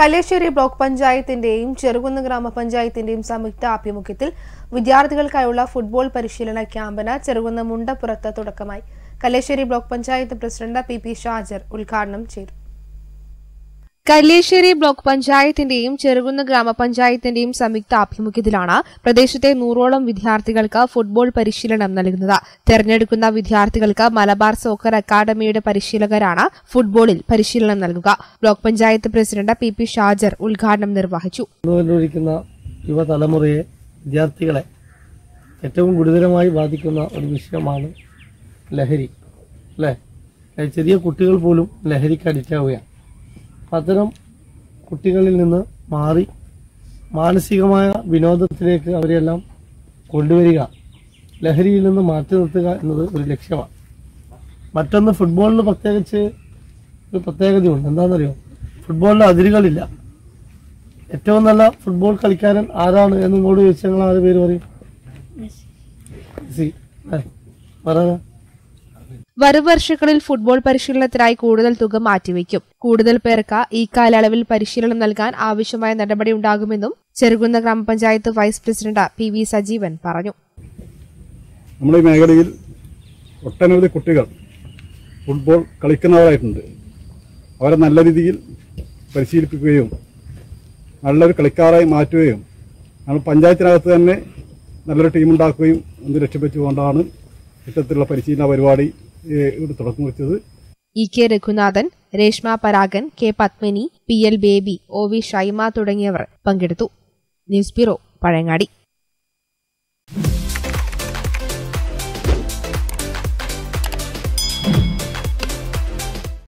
Kalleshery block പഞ്ചായത്തിന്റെയും ചെറുകുന്ന് ഗ്രാമപഞ്ചായത്തിന്റെയും സംയുക്ത ആഭിമുഖ്യത്തിൽ വിദ്യാർത്ഥികൾക്കായുള്ള ഫുട്ബോൾ പരിശീലന ക്യാമ്പിന് ചെറുകുന്ന് മുണ്ടപ്പുറത്ത് തുടക്കമായി Kalliasseri block panchayat president P P Shajar ഉദ്ഘാടനം ചെയ്തു കല്ലേശ്ശേരി ബ്ലോക്ക് പഞ്ചായത്തിന്റെയും ചെറുകുന്ന് ഗ്രാമപഞ്ചായത്തിന്റെയും സംയുക്ത ആഭിമുഖ്യത്തിലാണ് പ്രദേശത്തെ നൂറോളം വിദ്യാർത്ഥികൾക്ക് ഫുട്ബോൾ പരിശീലനം നൽകുന്നത് തെരഞ്ഞെടുക്കുന്ന വിദ്യാർത്ഥികൾക്ക് മലബാർ സോക്കർ അക്കാദമിയുടെ പരിശീലകരാണ് ഫുട്ബോളിൽ പരിശീലനം നൽകുക block panchayat president P P Shajar ഉദ്ഘാടനം നിർവഹിച്ചു വളർന്നുകൊണ്ടിരിക്കുന്ന യുവതലമുറയെ വിദ്യാർത്ഥികളെ ഏറ്റവും ഗുരുതരമായി ബാധിക്കുന്ന ഒരു വിഷയമാണ് ലഹരി അല്ലേ ഏ, ചെറിയ കുട്ടികൾ പോലും ലഹരിക്ക് അഡിക്റ്റ് ആവുകയാണ് അപ്പം അത്തരം കുട്ടികളിൽ നിന്ന് മാറി മാനസികമായ വിനോദത്തിലേക്ക് അവരെല്ലാം കൊണ്ടുവരിക ലഹരിയിൽ നിന്ന് മാറ്റി നിർത്തുക എന്നത് ഒരു ലക്ഷ്യമാണ് മറ്റൊന്ന് ഫുട്ബോളിന് പ്രത്യേകിച്ച് ഒരു പ്രത്യേകതയുണ്ട് എന്താണെന്നറിയോ ഫുട്ബോളിന് അതിരുകളില്ല ഏറ്റവും നല്ല ഫുട്ബോൾ കളിക്കാരൻ ആരാണ് എന്ന് ഇങ്ങോട്ട് ചോദിച്ചാൽ നിങ്ങൾ ആറ് പേര് പറയും മെസ്സി. ഏ, പറയാ വരും വർഷങ്ങളിൽ ഫുട്ബോൾ പരിശീലനത്തിനായി കൂടുതൽ തുക മാറ്റിവെക്കും കൂടുതൽ പേർക്ക് ഈ കാലയളവിൽ പരിശീലനം നൽകാൻ ആവശ്യമായ നടപടിയുണ്ടാകുമെന്നും ചെറുകുന്ന ഗ്രാമപഞ്ചായത്ത് vice president P V Sajeevan പറഞ്ഞു നമ്മുടെ ഈ മേഖലയിൽ ഒട്ടനവധി കുട്ടികൾ ഫുട്ബോൾ കളിക്കുന്നവരായിട്ടുണ്ട് അവരെ നല്ല രീതിയിൽ പരിശീലിപ്പിക്കുകയും നല്ലൊരു കളിക്കാരായി മാറ്റുകയും നമ്മൾ പഞ്ചായത്തിനകത്ത് തന്നെ നല്ലൊരു ടീമുണ്ടാക്കുകയും എന്ന് ലക്ഷ്യം വെച്ചുകൊണ്ടാണ് ഇത്തരത്തിലുള്ള പരിശീലന പരിപാടി ഏഹ്, ഇവിടെ തുടക്കം വെച്ചത് E K Raghunathan Reshma Paragan K Padmini P L Baby O V Shaima തുടങ്ങിയവർ പങ്കെടുത്തു ന്യൂസ് ബ്യൂറോ പഴയങ്ങാടി